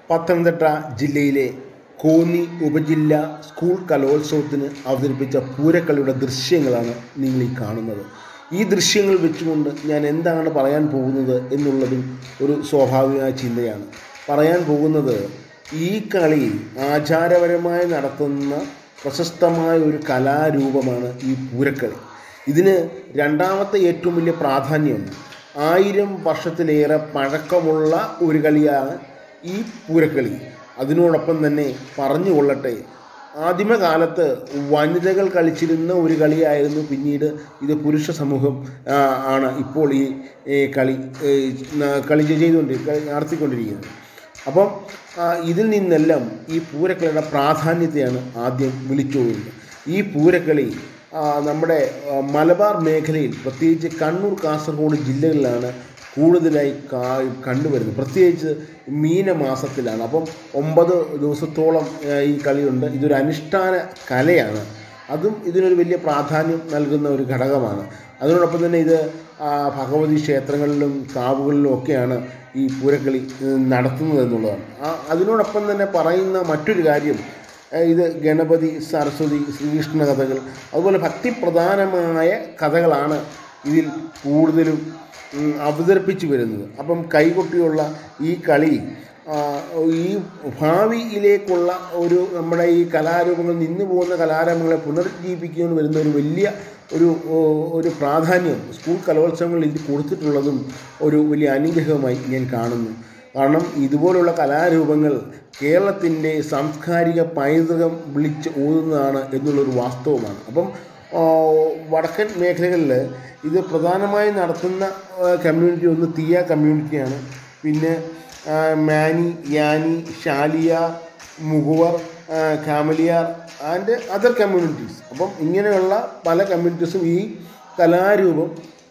പത്തനംതിട്ട ജില്ലയിലെ കോന്നി ഉപജില്ല സ്കൂൾ കലോത്സവത്തിന് അവതരിപ്പിച്ച പൂരക്കളിയുടെ ദൃശ്യങ്ങളാണ് നിങ്ങൾ ഈ കാണുന്നത് ഈ ദൃശ്യങ്ങൾ വെച്ചുകൊണ്ട് ഞാൻ എന്താണ് പറയാൻ പോകുന്നത് എന്നുള്ളതും ഒരു സ്വാഭാവികമായ ചിന്തയാണ് പറയാൻ പോകുന്നത് ഈ കളി ആചാരപരമായി നടത്തുന്ന പ്രശസ്തമായ ഒരു കലാരൂപമാണ് ഈ പൂരക്കളി ഇതിന് രണ്ടാമത്തെ ഏറ്റവും വലിയ പ്രാധാന്യം ആയിരം വർഷത്തിലേറെ പഴക്കമുള്ള ഒരു കളിയാണ് ഈ പൂരക്കളി അതിനോടൊപ്പം തന്നെ പറഞ്ഞുകൊള്ളട്ടെ ആദിമകാലത്ത് വനിതകൾ കളിച്ചിരുന്ന ഒരു കളിയായിരുന്നു പിന്നീട് ഇത് പുരുഷ സമൂഹം ആ, ആണ് ഇപ്പോൾ ഈ ഈ കളി ഏ, ന- കളി ചെയ്തുകൊണ്ട് കളി നടത്തിക്കൊണ്ടിരിക്കുന്നത് അപ്പം ആ, ഇതിൽ നിന്നെല്ലാം ഈ പൂരക്കളിയുടെ പ്രാധാന്യത്തെയാണ് ആദ്യം വിളിച്ചോതുന്നത് ഈ പൂരക്കളി ആ, നമ്മുടെ ആ, മലബാർ മേഖലയിൽ പ്രത്യേകിച്ച് കണ്ണൂർ കാസർഗോഡ് ജില്ലകളിലാണ് കൂടുതലായി കാ കണ്ടുവരുന്നത് പ്രത്യേകിച്ച് മീനമാസത്തിലാണ് അപ്പം ഒമ്പത് ദിവസത്തോളം ആ, ഈ കളിയുണ്ട് ഇതൊരു അനുഷ്ഠാന കലയാണ് അതും ഇതിനൊരു വലിയ പ്രാധാന്യം നൽകുന്ന ഒരു ഘടകമാണ് അതിനോടൊപ്പം തന്നെ ഇത് ആ, ഭഗവതി ക്ഷേത്രങ്ങളിലും കാവുകളിലും ഒക്കെയാണ് ഈ പൂരക്കളി ഉം, നടത്തുന്നത് എന്നുള്ളതാണ് ആ അതിനോടൊപ്പം തന്നെ പറയുന്ന മറ്റൊരു കാര്യം ഏ, ഇത് ഗണപതി സരസ്വതി ശ്രീകൃഷ്ണ കഥകൾ അതുപോലെ ഭക്തിപ്രധാനമായ കഥകളാണ് ഇതിൽ കൂടുതലും ഉം, അവതരിപ്പിച്ചു വരുന്നത് അപ്പം കൈകൊട്ടിയുള്ള ഈ കളി ആ, ഈ ഭാവിയിലേക്കുള്ള ഒരു നമ്മുടെ ഈ കലാരൂപങ്ങൾ നിന്നു പോകുന്ന കലാരൂപങ്ങളെ പുനർജീവിപ്പിക്കുവാൻ വരുന്ന ഒരു വലിയ ഒരു ഓ, ഒരു പ്രാധാന്യം സ്കൂൾ കലോത്സവങ്ങളിൽ ഇത് കൊടുത്തിട്ടുള്ളതും ഒരു വലിയ അനുഗ്രഹമായി ഞാൻ കാണുന്നു കാരണം ഇതുപോലുള്ള കലാരൂപങ്ങൾ കേരളത്തിൻ്റെ സാംസ്കാരിക പൈതൃകം വിളിച്ച് ഓതുന്നതാണ് എന്നുള്ളൊരു വാസ്തവമാണ് അപ്പം ആ, വടക്കൻ മേഖലകളിൽ ഇത് പ്രധാനമായും നടത്തുന്ന കമ്മ്യൂണിറ്റി ഒന്ന് തീയ കമ്മ്യൂണിറ്റിയാണ് പിന്നെ ആ, മാനി യാനി ഷാലിയാർ മുകുവർ ആ, കാമലിയാർ ആൻഡ് അതർ കമ്മ്യൂണിറ്റീസ് അപ്പം ഇങ്ങനെയുള്ള പല കമ്മ്യൂണിറ്റീസും ഈ കലാരൂപം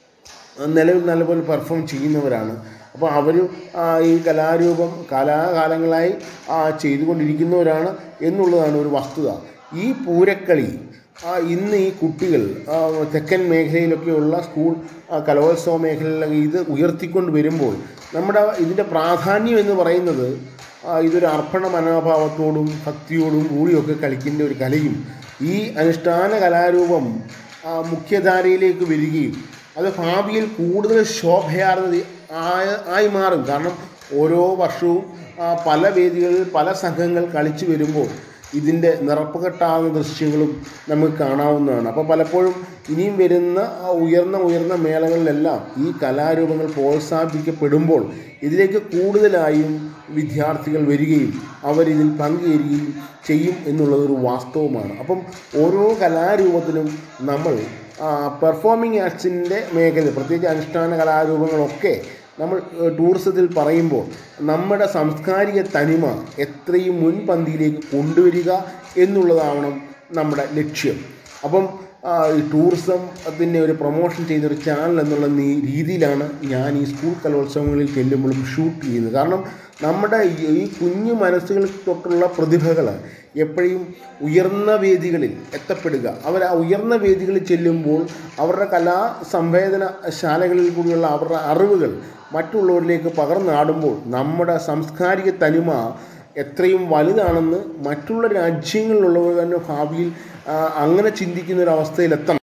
നിലവിൽ നല്ലപോലെ പെർഫോം ചെയ്യുന്നവരാണ് അപ്പോൾ അവർ ഈ കലാരൂപം കലാകാലങ്ങളായി ആ, ചെയ്തുകൊണ്ടിരിക്കുന്നവരാണ് എന്നുള്ളതാണ് ഒരു വസ്തുത ഈ പൂരക്കളി ആ, ഇന്ന് ഈ കുട്ടികൾ ആ, തെക്കൻ മേഖലയിലൊക്കെയുള്ള സ്കൂൾ ആ, കലോത്സവ മേഖലയിലൊക്കെ ഇത് ഉയർത്തിക്കൊണ്ട് വരുമ്പോൾ നമ്മുടെ ഇതിൻ്റെ പ്രാധാന്യം എന്ന് പറയുന്നത് ആ, ഇതൊരു അർപ്പണ മനോഭാവത്തോടും ഭക്തിയോടും കൂടിയൊക്കെ കളിക്കേണ്ട ഒരു കലയും ഈ അനുഷ്ഠാന കലാരൂപം ആ, മുഖ്യധാരയിലേക്ക് വരികയും അത് ഭാവിയിൽ കൂടുതൽ ശോഭയാർന്നത് ആയ ആയി മാറും കാരണം ഓരോ വർഷവും ആ, പല വേദികളിൽ പല സംഘങ്ങൾ കളിച്ചു വരുമ്പോൾ ഇതിൻ്റെ നിറപ്പുകെട്ടാവുന്ന ദൃശ്യങ്ങളും നമുക്ക് കാണാവുന്നതാണ് അപ്പോൾ പലപ്പോഴും ഇനിയും വരുന്ന ആ ഉയർന്ന ഉയർന്ന മേളകളിലെല്ലാം ഈ കലാരൂപങ്ങൾ പ്രോത്സാഹിപ്പിക്കപ്പെടുമ്പോൾ ഇതിലേക്ക് കൂടുതലായും വിദ്യാർത്ഥികൾ വരികയും അവരിതിൽ പങ്കുചേരുകയും ചെയ്യും എന്നുള്ളതൊരു വാസ്തവമാണ് അപ്പം ഓരോ കലാരൂപത്തിലും നമ്മൾ പെർഫോമിംഗ് ആർട്സിൻ്റെ മേഖല പ്രത്യേകിച്ച് അനുഷ്ഠാന കലാരൂപങ്ങളൊക്കെ നമ്മൾ ഏഹ്, ടൂറിസത്തിൽ പറയുമ്പോൾ നമ്മുടെ സാംസ്കാരിക തനിമ എത്രയും മുൻപന്തിയിലേക്ക് കൊണ്ടുവരിക എന്നുള്ളതാവണം നമ്മുടെ ലക്ഷ്യം അപ്പം ആ, ഈ ടൂറിസം അതിൻ്റെ ഒരു പ്രൊമോഷൻ ചെയ്യുന്നൊരു ചാനൽ എന്നുള്ള നീ- രീതിയിലാണ് ഞാൻ ഈ സ്കൂൾ കലോത്സവങ്ങളിൽ ചെല്ലുമ്പോഴും ഷൂട്ട് ചെയ്യുന്നത് കാരണം നമ്മുടെ ഈ- ഈ കുഞ്ഞു മനസ്സുകളിൽ തൊട്ടുള്ള പ്രതിഭകൾ എപ്പോഴും ഉയർന്ന വേദികളിൽ എത്തപ്പെടുക അവർ ആ ഉയർന്ന വേദികളിൽ ചെല്ലുമ്പോൾ അവരുടെ കലാ സംവേദന ശാലകളിൽ കൂടിയുള്ള അവരുടെ അറിവുകൾ മറ്റുള്ളവരിലേക്ക് പകർന്നാടുമ്പോൾ നമ്മുടെ സാംസ്കാരിക തനിമ എത്രയും വലുതാണെന്ന് മറ്റുള്ള രാജ്യങ്ങളിലുള്ളവർ തന്നെ ഭാവിയിൽ ആ, അങ്ങനെ ചിന്തിക്കുന്ന ഒരു അവസ്ഥയിലെത്തണം